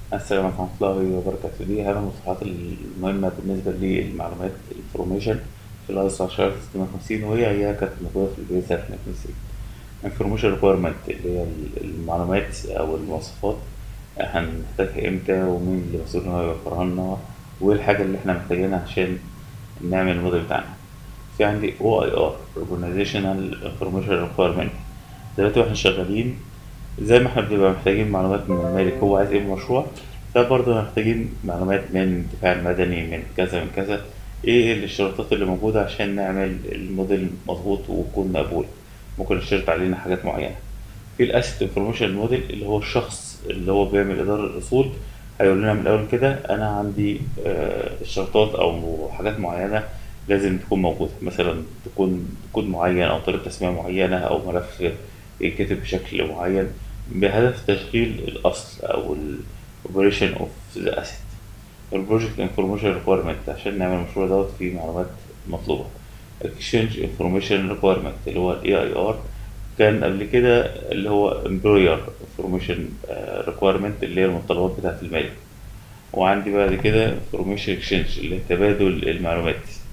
السلام عليكم ورحمة الله وبركاته دي أهم المصطلحات المهمة بالنسبة للمعلومات الانفورميشن في الاي اس 10650 وهي هي كانت موجودة في البيز 350 انفورميشن ريكويرمنت اللي هي المعلومات أو المواصفات هنحتاجها امتى ومين اللي مسؤول إن هو يوفرها لنا وايه الحاجة اللي احنا محتاجينها عشان نعمل الموديل بتاعنا في عندي او اي ار Organizational Information Requirement دلوقتي واحنا شغالين زي ما احنا بنبقى محتاجين معلومات من المالك هو عايز ايه من المشروع فبرضه محتاجين معلومات من الدفاع المدني من كذا من كذا ايه الاشتراطات اللي موجودة عشان نعمل الموديل مظبوط ويكون مقبول ممكن يشترط علينا حاجات معينة في الاسيت انفورميشن موديل اللي هو الشخص اللي هو بيعمل ادارة الاصول هيقول لنا من الاول كده انا عندي آه، اشتراطات او حاجات معينة لازم تكون موجودة مثلا تكون كود معين او طريقة تسمية معينة او ملف يتكتب بشكل معين بهدف تشغيل الأصل أو ال operation of the asset البروجكت انفورميشن ريكويرمنت عشان نعمل المشروع دوت فيه معلومات مطلوبة exchange information requirement اللي هو ال AIR كان قبل كده اللي هو employer information آه، requirement اللي هي المتطلبات بتاعة المالك وعندي بعد كده information exchange اللي هي تبادل المعلومات